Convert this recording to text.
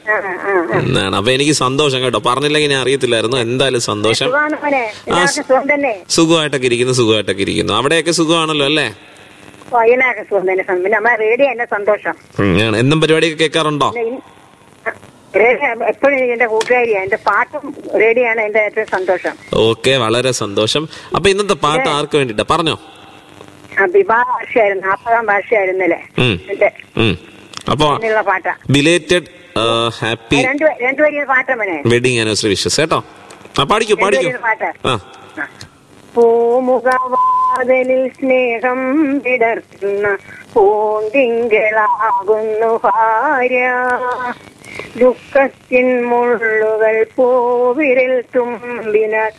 ആ, ആ, ആ. എന്നാണ് അപ്പൊ എനിക്ക് സന്തോഷം കേട്ടോ പറഞ്ഞില്ലെങ്കിൽ ഞാൻ അറിയത്തില്ലായിരുന്നു എന്തായാലും സന്തോഷം സുഖമാണ് മോനെ എല്ലാവർക്കും സുഖം തന്നെ സുഖമായിട്ടൊക്കെ ഇരിക്കുന്നു സുഖമായിട്ടൊക്കെ ഇരിക്കുന്നു അവിടെയൊക്കെ സുഖമാണല്ലോ അല്ലേ ഓ, എല്ലാവർക്കും സുഖം തന്നെ സം- പിന്നെ നമ്മളെ റേഡിയോ എന്നെ സന്തോഷം ഉം, ആണ്. എന്നും പരിപാടിയൊക്കെ കേൾക്കാറുണ്ടോ പിന്നെ ഇൻ- ആ, റേഡിയോ എപ്പോഴും എന്റെ കൂട്ടുകാരിയാണ് എന്റെ പാട്ടും റേഡിയോ ആണ് എന്റെ ഏറ്റവും സന്തോഷം ഓക്കെ വളരെ സന്തോഷം അപ്പൊ ഇന്നത്തെ പാട്ട് ആർക്ക് വേണ്ടിട്ടാ പറഞ്ഞോ ആ, വിവാഹ വർഷമായിരുന്നു നാൽപ്പതാം വർഷമായിരുന്നല്ലേ ഉം. എന്റെ ഉം. അപ്പൊ എന്നുള്ള പാട്ടാ ബിലേറ്റഡ് ഹാപ്പി രണ്ട് രണ്ടുപേരും പാട്ടാ മോനെ വെഡിങ് ആനിവേഴ്സറി വിഷസ് കേട്ടോ ആ പാടിക്കോ പാടിക്കോ രണ്ടുപേരും പാട്ടാ ആ പൂമുഖവാതിലിൽ സ്നേഹം വിടർത്തുന്ന പൂന്തിങ്കളാകുന്നു ഭാര്യ ദുഃഖത്തിൻ മുള്ളുകൾ പൂവിരൽ തുമ്പിന